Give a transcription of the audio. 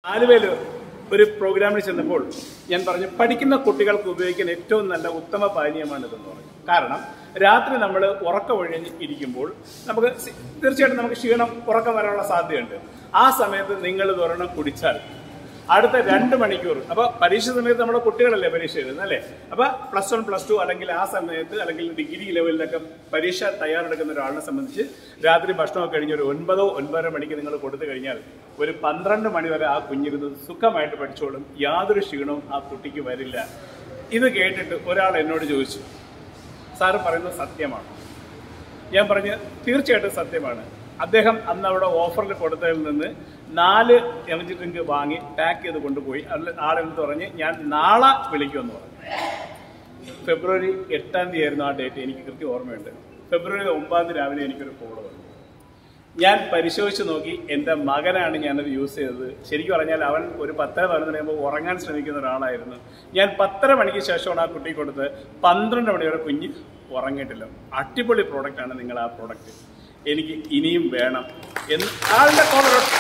ആലുവയിൽ ഒരു പ്രോഗ്രാമിൽ ചെന്നപ്പോൾ ഞാൻ പറഞ്ഞു പഠിക്കുന്ന കുട്ടികൾക്ക് ഉപയോഗിക്കാൻ ഏറ്റവും നല്ല ഉത്തമ പാനീയമാണ് ഇതെന്ന് പറഞ്ഞു കാരണം രാത്രി നമ്മൾ ഉറക്കമൊഴിഞ്ഞ് ഇരിക്കുമ്പോൾ നമുക്ക് സി- തീർച്ചയായിട്ടും നമുക്ക് ക്ഷീണം ഉറക്കം വരാനുള്ള സാധ്യതയുണ്ട് ആ സമയത്ത് നിങ്ങൾ ഇതൊരെണ്ണം കുടിച്ചാൽ അടുത്ത രണ്ട് മണിക്കൂർ അപ്പൊ പരീക്ഷ സമയത്ത് നമ്മുടെ കുട്ടികളല്ലേ പരീക്ഷ എഴുതുന്നത് അല്ലേ അപ്പൊ പ്ലസ് വൺ പ്ലസ് ടു അല്ലെങ്കിൽ ആ സമയത്ത് അല്ലെങ്കിൽ ഡിഗ്രി ലെവലിലൊക്കെ പരീക്ഷ തയ്യാറെടുക്കുന്ന ഒരാളിനെ സംബന്ധിച്ച് രാത്രി ഭക്ഷണമൊക്കെ കഴിഞ്ഞ് ഒരു ഒൻപതോ ഒൻപതര മണിക്ക് നിങ്ങൾ കൊടുത്തു കഴിഞ്ഞാൽ ഒരു പന്ത്രണ്ട് മണി വരെ ആ കുഞ്ഞിരുന്ന് സുഖമായിട്ട് പഠിച്ചോളും യാതൊരു ക്ഷീണവും ആ കുട്ടിക്ക് വരില്ല ഇത് കേട്ടിട്ട് ഒരാൾ എന്നോട് ചോദിച്ചു സാറ് പറയുന്നത് സത്യമാണ് ഞാൻ പറഞ്ഞ് തീർച്ചയായിട്ടും സത്യമാണ് അദ്ദേഹം അന്ന് അവിടെ ഓഫറിൽ കൊടുത്തതിൽ നിന്ന് നാല് എനർജി ഡ്രിങ്ക് വാങ്ങി പാക്ക് ചെയ്ത് കൊണ്ടുപോയി അതിൽ ആളെടുത്ത് പറഞ്ഞ് ഞാൻ നാളെ വിളിക്കുമെന്ന് പറഞ്ഞു ഫെബ്രുവരി എട്ടാം തീയതി ആയിരുന്നു ആ ഡേറ്റ് എനിക്ക് കൃത്യം ഓർമ്മയുണ്ട് ഫെബ്രുവരി ഒമ്പതാം തീയതി രാവിലെ എനിക്കൊരു കോൾ വന്നു ഞാൻ പരിശോധിച്ച് നോക്കി എൻ്റെ മകനാണ് ഞാനത് യൂസ് ചെയ്തത് ശരിക്കും പറഞ്ഞാൽ അവൻ ഒരു പത്തര പതിനൊന്ന് കഴിയുമ്പോൾ ഉറങ്ങാൻ ശ്രമിക്കുന്ന ഒരാളായിരുന്നു ഞാൻ പത്തര മണിക്ക് ശേഷമാണ് ആ കുട്ടി കൊടുത്ത് പന്ത്രണ്ട് മണി വരെ കുഞ്ഞ് ഉറങ്ങിയിട്ടില്ല അടിപൊളി പ്രോഡക്റ്റാണ് നിങ്ങൾ ആ പ്രോഡക്റ്റ് എനിക്ക് ഇനിയും വേണം എന്ന് ആളുടെ കോൾ ഒറ്റ